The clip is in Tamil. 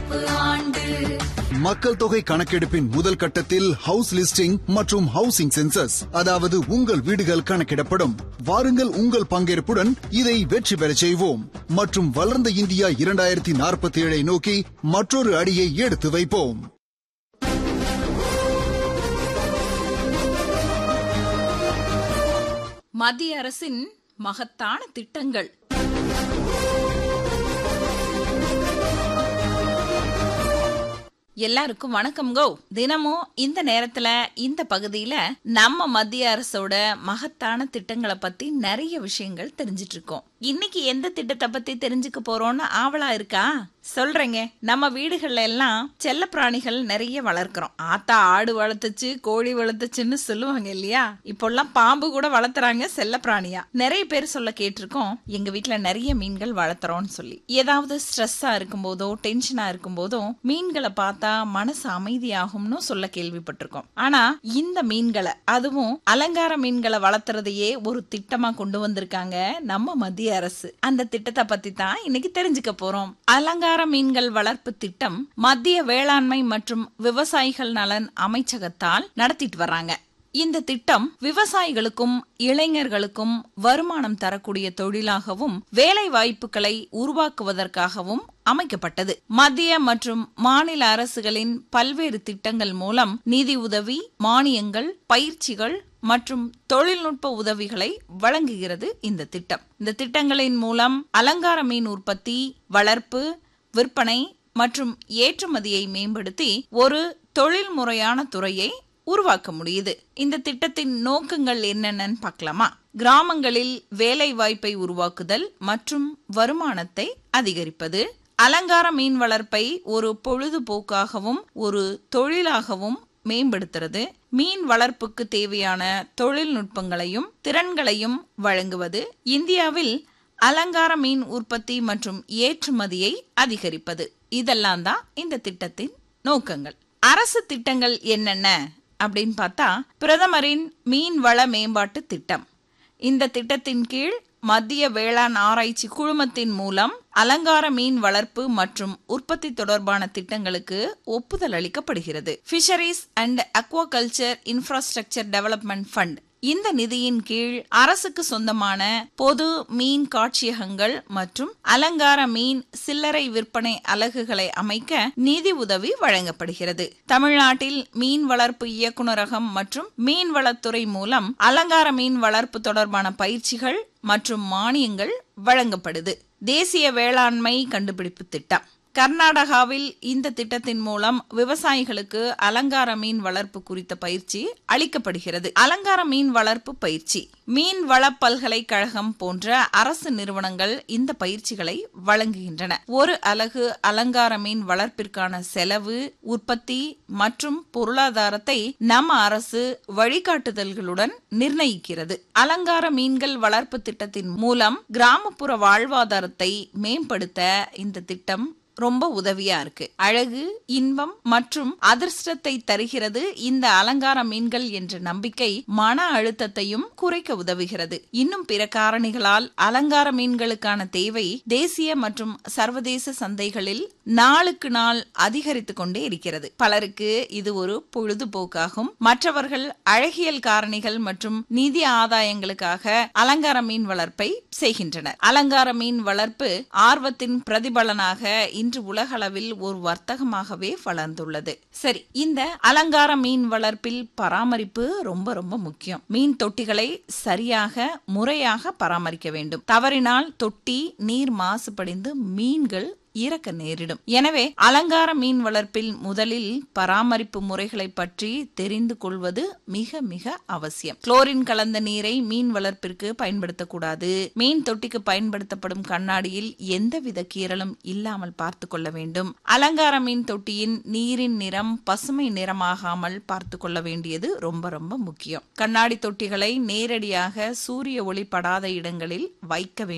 நடப்பு ஆண்டு மக்கள் தொகை கணக்கெடுப்பின் முதல் கட்டத்தில் ஹவுஸ் லிஸ்டிங் மற்றும் ஹவுசிங் சென்சஸ் அதாவது உங்கள் வீடுகள் கணக்கிடப்படும் வாருங்கள் உங்கள் பங்கேற்புடன் இதை வெற்றி பெறச் செய்வோம் மற்றும் வளர்ந்த இந்தியா இரண்டாயிரத்தி நாற்பத்தி ஏழை நோக்கி மற்றொரு அடியை எடுத்து வைப்போம் மத்திய அரசின் மகத்தான திட்டங்கள் எல்லாருக்கும் வணக்கம் கோ தினமும் இந்த நேரத்துல இந்த பகுதியில நம்ம மத்திய அரசோட மகத்தான திட்டங்களை பத்தி நிறைய விஷயங்கள் தெரிஞ்சிட்டு இருக்கோம் இன்னைக்கு எந்த திட்டத்தை பத்தி தெரிஞ்சுக்க போறோம்னு ஆவலா இருக்கா சொல்றேங்க நம்ம வீடுகள்ல எல்லாம் செல்ல பிராணிகள் நிறைய வளர்க்கிறோம் ஆத்தா ஆடு வளர்த்துச்சு கோழி வளர்த்துச்சுன்னு சொல்லுவாங்க இல்லையா இப்போல்லாம் பாம்பு கூட வளர்த்துறாங்க செல்ல பிராணியா நிறைய பேர் சொல்ல கேட்டிருக்கோம் எங்க வீட்ல நிறைய மீன்கள் வளர்த்துறோம்னு சொல்லி ஏதாவது ஸ்ட்ரெஸ்ஸா இருக்கும் போதோ டென்ஷனா இருக்கும் போதோ மீன்களை பார்த்தா மனசு அமைதியாகும்னு சொல்ல கேள்விப்பட்டிருக்கோம் ஆனா இந்த மீன்களை அதுவும் அலங்கார மீன்களை வளர்த்துறதையே ஒரு திட்டமா கொண்டு வந்திருக்காங்க நம்ம மத்திய அரசு அந்த திட்டத்தை பத்தி தான் இன்னைக்கு தெரிஞ்சுக்க போறோம் அலங்கார மீன்கள் வளர்ப்பு திட்டம் மத்திய வேளாண்மை மற்றும் விவசாயிகள் நலன் அமைச்சகத்தால் நடத்திட்டு வர்றாங்க இந்த திட்டம் விவசாயிகளுக்கும் இளைஞர்களுக்கும் வருமானம் தரக்கூடிய தொழிலாகவும் வேலை வாய்ப்புகளை உருவாக்குவதற்காகவும் அமைக்கப்பட்டது மத்திய மற்றும் மாநில அரசுகளின் பல்வேறு திட்டங்கள் மூலம் நிதி உதவி மானியங்கள் பயிற்சிகள் மற்றும் தொழில்நுட்ப உதவிகளை வழங்குகிறது இந்த திட்டம் இந்த திட்டங்களின் மூலம் அலங்கார மீன் உற்பத்தி வளர்ப்பு விற்பனை மற்றும் ஏற்றுமதியை மேம்படுத்தி ஒரு தொழில் முறையான துறையை உருவாக்க முடியுது இந்த திட்டத்தின் நோக்கங்கள் என்னென்னு பார்க்கலாமா கிராமங்களில் வேலை வாய்ப்பை உருவாக்குதல் மற்றும் வருமானத்தை அதிகரிப்பது அலங்கார மீன் வளர்ப்பை ஒரு பொழுதுபோக்காகவும் ஒரு தொழிலாகவும் மேம்படுத்துறது மீன் வளர்ப்புக்கு தேவையான தொழில்நுட்பங்களையும் திறன்களையும் வழங்குவது இந்தியாவில் அலங்கார மீன் உற்பத்தி மற்றும் ஏற்றுமதியை அதிகரிப்பது இதெல்லாம் தான் இந்த திட்டத்தின் நோக்கங்கள் அரசு திட்டங்கள் என்னென்ன அப்படின்னு பார்த்தா பிரதமரின் மீன் வள மேம்பாட்டு திட்டம் இந்த திட்டத்தின் கீழ் மத்திய வேளாண் ஆராய்ச்சி குழுமத்தின் மூலம் அலங்கார மீன் வளர்ப்பு மற்றும் உற்பத்தி தொடர்பான திட்டங்களுக்கு ஒப்புதல் அளிக்கப்படுகிறது fisheries and aquaculture infrastructure development fund இந்த நிதியின் கீழ் அரசுக்கு சொந்தமான பொது மீன் காட்சியகங்கள் மற்றும் அலங்கார மீன் சில்லறை விற்பனை அலகுகளை அமைக்க நிதி உதவி வழங்கப்படுகிறது தமிழ்நாட்டில் மீன் வளர்ப்பு இயக்குநரகம் மற்றும் மீன்வளத்துறை மூலம் அலங்கார மீன் வளர்ப்பு தொடர்பான பயிற்சிகள் மற்றும் மானியங்கள் வழங்கப்படுது தேசிய வேளாண்மை கண்டுபிடிப்பு திட்டம் கர்நாடகாவில் இந்த திட்டத்தின் மூலம் விவசாயிகளுக்கு அலங்கார மீன் வளர்ப்பு குறித்த பயிற்சி அளிக்கப்படுகிறது அலங்கார மீன் வளர்ப்பு பயிற்சி மீன் வள பல்கலைக்கழகம் போன்ற அரசு நிறுவனங்கள் இந்த பயிற்சிகளை வழங்குகின்றன ஒரு அலகு அலங்கார மீன் வளர்ப்பிற்கான செலவு உற்பத்தி மற்றும் பொருளாதாரத்தை நம்ம அரசு வழிகாட்டுதல்களுடன் நிர்ணயிக்கிறது அலங்கார மீன்கள் வளர்ப்பு திட்டத்தின் மூலம் கிராமப்புற வாழ்வாதாரத்தை மேம்படுத்த இந்த திட்டம் ரொம்ப உதவியா இருக்கு அழகு இன்பம் மற்றும் அதிர்ஷ்டத்தை தருகிறது இந்த அலங்கார மீன்கள் என்ற நம்பிக்கை மன அழுத்தத்தையும் குறைக்க உதவுகிறது இன்னும் பிற காரணிகளால் அலங்கார மீன்களுக்கான தேவை தேசிய மற்றும் சர்வதேச சந்தைகளில் நாளுக்கு நாள் அதிகரித்து கொண்டே இருக்கிறது பலருக்கு இது ஒரு பொழுதுபோக்காகும் மற்றவர்கள் அழகியல் காரணிகள் மற்றும் நிதி ஆதாயங்களுக்காக அலங்கார மீன் வளர்ப்பை செய்கின்றனர் அலங்கார மீன் வளர்ப்பு ஆர்வத்தின் பிரதிபலனாக இன்று உலகளவில் ஒரு வர்த்தகமாகவே வளர்ந்துள்ளது சரி இந்த அலங்கார மீன் வளர்ப்பில் பராமரிப்பு ரொம்ப ரொம்ப முக்கியம் மீன் தொட்டிகளை சரியாக முறையாக பராமரிக்க வேண்டும் தவறினால் தொட்டி நீர் மாசுபடிந்து மீன்கள் இறக்க நேரிடும் எனவே அலங்கார மீன் வளர்ப்பில் முதலில் பராமரிப்பு முறைகளை பற்றி தெரிந்து கொள்வது மிக மிக அவசியம் குளோரின் கலந்த நீரை மீன் வளர்ப்பிற்கு பயன்படுத்தக்கூடாது மீன் தொட்டிக்கு பயன்படுத்தப்படும் கண்ணாடியில் எந்தவித கீறலும் இல்லாமல் பார்த்து கொள்ள வேண்டும் அலங்கார மீன் தொட்டியின் நீரின் நிறம் பசுமை நிறமாகாமல் பார்த்து கொள்ள வேண்டியது ரொம்ப ரொம்ப முக்கியம் கண்ணாடி தொட்டிகளை நேரடியாக சூரிய ஒளி படாத இடங்களில் வைக்க வேண்டும்